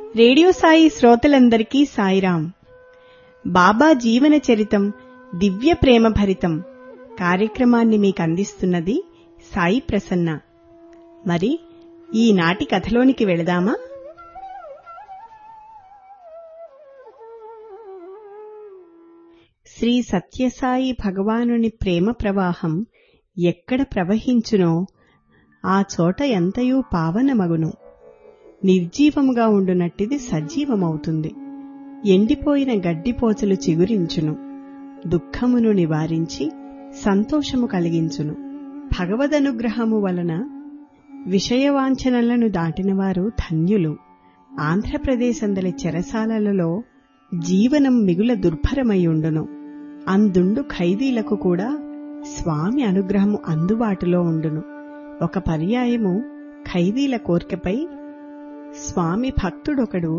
radio Sai శ్రోతలందరికీ సాయిరాం బాబా జీవన చరితం దివ్య ప్రేమ భరితం కార్యక్రమాన్ని మీకు అందిస్తున్నది సాయి ప్రసన్న మరి ఈనాటి కథలోనికి వెళదామా శ్రీ సత్యసాయి భగవానుని ప్రేమ ప్రవాహం ఎక్కడ ప్రవహించునో ఆ చోట ఎంతయూ పావనమగును నిర్జీవముగా ఉండునట్టిది సజీవమవుతుంది ఎండిపోయిన గడ్డిపోచలు చిగురించును దుఃఖమును నివారించి సంతోషము కలిగించును భగవదనుగ్రహము వలన విషయవాంఛనలను దాటినవారు ధన్యులు ఆంధ్రప్రదేశందలి చెరసాలలలో జీవనం మిగుల దుర్భరమయ్యుండును అందుండు ఖైదీలకు కూడా స్వామి అనుగ్రహము అందుబాటులో ఉండును ఒక పర్యాయము ఖైదీల కోర్కెపై స్వామి భక్తుడొకడు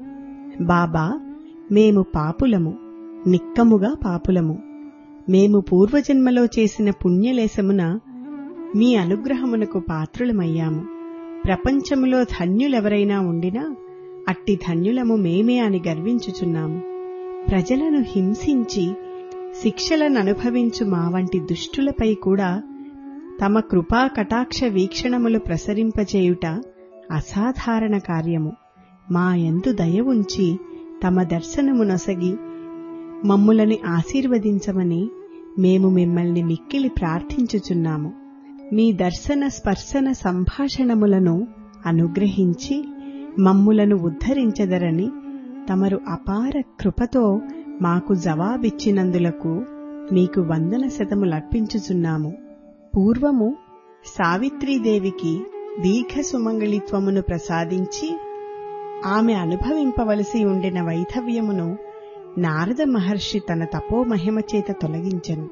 బాబా మేము పాపులము నిక్కముగా పాపులము మేము పూర్వజన్మలో చేసిన పుణ్యలేశమున మీ అనుగ్రహమునకు పాత్రులమయ్యాము ప్రపంచములో ధన్యులెవరైనా ఉండినా అట్టి ధన్యులము మేమే అని గర్వించుచున్నాము ప్రజలను హింసించి శిక్షలను అనుభవించు మా వంటి దుష్టులపై కూడా తమ కృపా కటాక్ష వీక్షణములు ప్రసరింపచేయుట అసాధారణ కార్యము మా యందు దయ ఉంచి తమ దర్శనము నొసగి మమ్ములని ఆశీర్వదించమని మేము మిమ్మల్ని మిక్కిలి ప్రార్థించుచున్నాము మీ దర్శన స్పర్శన సంభాషణములను అనుగ్రహించి మమ్ములను ఉద్ధరించదరని తమరు అపార కృపతో మాకు జవాబిచ్చినందులకు మీకు వందన శతములర్పించుచున్నాము పూర్వము సావిత్రీదేవికి దీర్ఘ సుమంగళిత్వమును ప్రసాదించి ఆమె అనుభవింపవలసి ఉండిన వైధవ్యమును నారద మహర్షి తన తపోమహిమ చేత తొలగించెను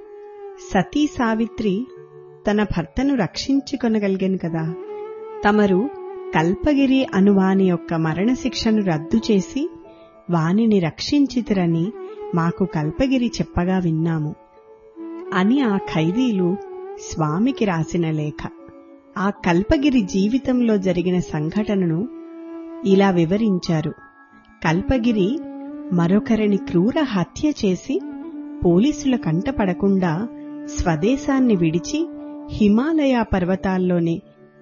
సతీ సావిత్రి తన భర్తను రక్షించుకొనగలిగాను కదా తమరు కల్పగిరి అనువాని యొక్క మరణశిక్షను రద్దు చేసి వానిని రక్షించితిరని మాకు కల్పగిరి చెప్పగా విన్నాము అని ఆ ఖైదీలు స్వామికి రాసిన లేఖ ఆ కల్పగిరి జీవితంలో జరిగిన సంఘటనను ఇలా వివరించారు కల్పగిరి మరొకరిని క్రూర హత్య చేసి పోలీసుల కంటపడకుండా స్వదేశాన్ని విడిచి హిమాలయ పర్వతాల్లోని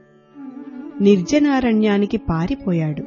నిర్జనారణ్యానికి పారిపోయాడు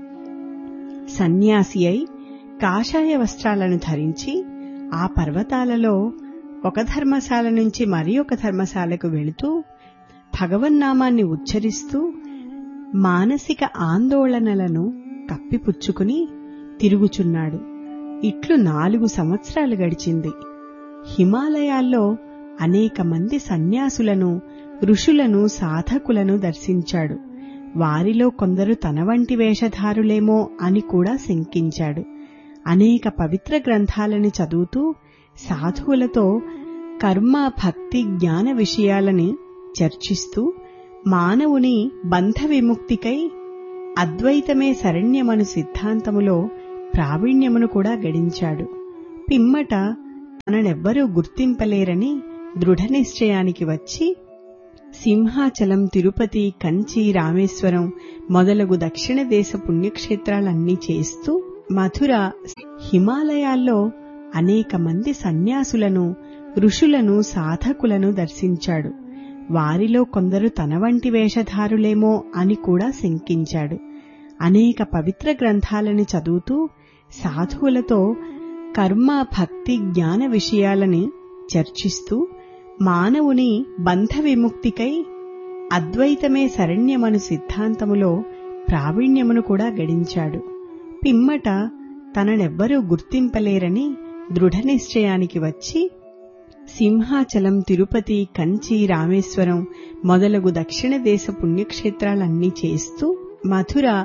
సన్యాసి అయి కాషాయ వస్త్రాలను ధరించి ఆ పర్వతాలలో ఒక ధర్మశాల నుంచి మరి ఒక ధర్మశాలకు వెళుతూ భగవన్నామాన్ని ఉచ్చరిస్తూ మానసిక ఆందోళనలను కప్పిపుచ్చుకుని తిరుగుచున్నాడు ఇట్లు నాలుగు సంవత్సరాలు గడిచింది హిమాలయాల్లో అనేక మంది సన్యాసులను ఋషులను సాధకులను దర్శించాడు వారిలో కొందరు తన వంటి వేషధారులేమో అని కూడా శంకించాడు అనేక పవిత్ర గ్రంథాలని చదువుతూ సాధువులతో కర్మ భక్తి జ్ఞాన విషయాలని చర్చిస్తూ మానవుని బంధ విముక్తికై అద్వైతమే శరణ్యమను సిద్ధాంతములో ప్రావీణ్యమును కూడా గడించాడు పిమ్మట తననెవ్వరూ గుర్తింపలేరని దృఢ నిశ్చయానికి వచ్చి సింహాచలం తిరుపతి కంచి రామేశ్వరం మొదలగు దక్షిణ దేశ పుణ్యక్షేత్రాలన్నీ చేస్తూ మధుర హిమాలయాల్లో అనేక మంది సన్యాసులను ఋషులను సాధకులను దర్శించాడు వారిలో కొందరు తన వంటి వేషధారులేమో అని కూడా శంకించాడు అనేక పవిత్ర గ్రంథాలని చదువుతూ సాధువులతో కర్మ భక్తి జ్ఞాన విషయాలని చర్చిస్తూ మానవుని బంధ విముక్తికై అద్వైతమే శరణ్యమను సిద్ధాంతములో ప్రావీణ్యమును కూడా గడించాడు పిమ్మట తననెవ్వరూ గుర్తింపలేరని దృఢ నిశ్చయానికి వచ్చి సింహాచలం తిరుపతి కంచి రామేశ్వరం మొదలగు దక్షిణ దేశ పుణ్యక్షేత్రాలన్నీ చేస్తూ మధుర